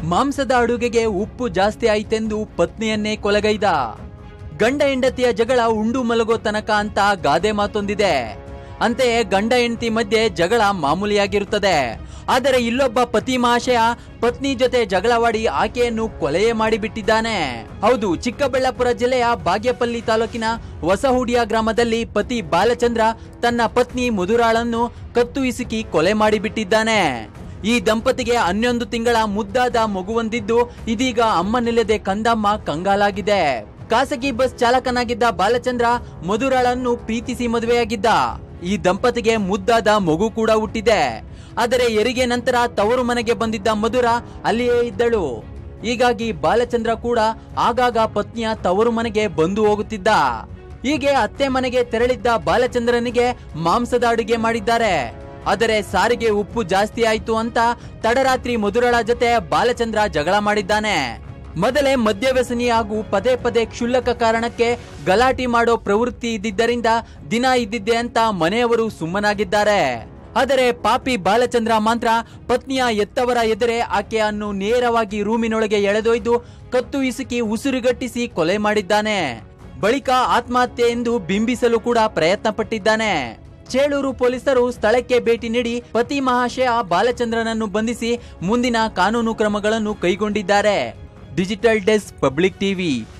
ಮಾಂಸದ ಅಡುಗೆಗೆ ಉಪ್ಪು ಜಾಸ್ತಿ ಆಯ್ತೆಂದು ಪತ್ನಿಯನ್ನೇ ಕೊಲೆಗೈದ ಗಂಡ ಹೆಂಡತಿಯ ಜಗಳ ಉಂಡು ಮಲಗೋ ತನಕ ಅಂತ ಗಾದೆ ಮಾತೊಂದಿದೆ ಅಂತೆಯೇ ಗಂಡ ಹೆಂಡತಿ ಮಧ್ಯೆ ಜಗಳ ಮಾಮೂಲಿಯಾಗಿರುತ್ತದೆ ಆದರೆ ಇಲ್ಲೊಬ್ಬ ಪತಿ ಮಹಾಶಯ ಪತ್ನಿ ಜೊತೆ ಜಗಳವಾಡಿ ಆಕೆಯನ್ನು ಕೊಲೆಯೇ ಮಾಡಿಬಿಟ್ಟಿದ್ದಾನೆ ಹೌದು ಚಿಕ್ಕಬಳ್ಳಾಪುರ ಜಿಲ್ಲೆಯ ಬಾಗೇಪಲ್ಲಿ ತಾಲೂಕಿನ ಹೊಸಹುಡಿಯ ಗ್ರಾಮದಲ್ಲಿ ಪತಿ ಬಾಲಚಂದ್ರ ತನ್ನ ಪತ್ನಿ ಮುದುರಾಳನ್ನು ಕತ್ತು ಇಸುಕಿ ಕೊಲೆ ಮಾಡಿಬಿಟ್ಟಿದ್ದಾನೆ ಈ ದಂಪತಿಗೆ ಹನ್ನೊಂದು ತಿಂಗಳ ಮುದ್ದಾದ ಮಗುವೊಂದಿದ್ದು ಇದೀಗ ಅಮ್ಮನಿಲ್ಲದೆ ಕಂದಮ್ಮ ಕಂಗಾಲಾಗಿದೆ ಖಾಸಗಿ ಬಸ್ ಚಾಲಕನಾಗಿದ್ದ ಬಾಲಚಂದ್ರ ಮಧುರಾಳನ್ನು ಪ್ರೀತಿಸಿ ಮದುವೆಯಾಗಿದ್ದ ಈ ದಂಪತಿಗೆ ಮುದ್ದಾದ ಮಗು ಕೂಡ ಹುಟ್ಟಿದೆ ಆದರೆ ಹೆರಿಗೆ ನಂತರ ತವರು ಮನೆಗೆ ಬಂದಿದ್ದ ಮಧುರ ಅಲ್ಲಿಯೇ ಇದ್ದಳು ಹೀಗಾಗಿ ಬಾಲಚಂದ್ರ ಕೂಡ ಆಗಾಗ ಪತ್ನಿಯ ತವರು ಮನೆಗೆ ಬಂದು ಹೋಗುತ್ತಿದ್ದ ಹೀಗೆ ಅತ್ತೆ ಮನೆಗೆ ತೆರಳಿದ್ದ ಬಾಲಚಂದ್ರನಿಗೆ ಮಾಂಸದ ಅಡುಗೆ ಮಾಡಿದ್ದಾರೆ ಆದರೆ ಸಾರಿಗೆ ಉಪ್ಪು ಜಾಸ್ತಿ ಆಯ್ತು ಅಂತ ತಡರಾತ್ರಿ ಮಧುರಳ ಜೊತೆ ಬಾಲಚಂದ್ರ ಜಗಳ ಮಾಡಿದ್ದಾನೆ ಮೊದಲೇ ಮದ್ಯವ್ಯಸನಿ ಹಾಗೂ ಪದೇ ಪದೇ ಕ್ಷುಲ್ಲಕ ಕಾರಣಕ್ಕೆ ಗಲಾಟೆ ಮಾಡೋ ಪ್ರವೃತ್ತಿ ಇದ್ದಿದ್ದರಿಂದ ದಿನ ಇದ್ದಿದ್ದೆ ಅಂತ ಮನೆಯವರು ಸುಮ್ಮನಾಗಿದ್ದಾರೆ ಆದರೆ ಪಾಪಿ ಬಾಲಚಂದ್ರ ಮಾತ್ರ ಪತ್ನಿಯ ಎತ್ತವರ ಎದುರೇ ಆಕೆಯನ್ನು ನೇರವಾಗಿ ರೂಮಿನೊಳಗೆ ಎಳೆದೊಯ್ದು ಕತ್ತು ಇಸುಕಿ ಉಸಿರುಗಟ್ಟಿಸಿ ಕೊಲೆ ಮಾಡಿದ್ದಾನೆ ಬಳಿಕ ಆತ್ಮಹತ್ಯೆ ಎಂದು ಬಿಂಬಿಸಲು ಕೂಡ ಪ್ರಯತ್ನ ಪಟ್ಟಿದ್ದಾನೆ ಚೇಳೂರು ಪೊಲೀಸರು ಸ್ಥಳಕ್ಕೆ ಭೇಟಿ ನೀಡಿ ಪತಿ ಮಹಾಶಯ ಬಾಲಚಂದ್ರನನ್ನು ಬಂಧಿಸಿ ಮುಂದಿನ ಕಾನೂನು ಕ್ರಮಗಳನ್ನು ಕೈಗೊಂಡಿದ್ದಾರೆ ಡಿಜಿಟಲ್ ಡೆಸ್ಕ್ ಪಬ್ಲಿಕ್ ಟಿವಿ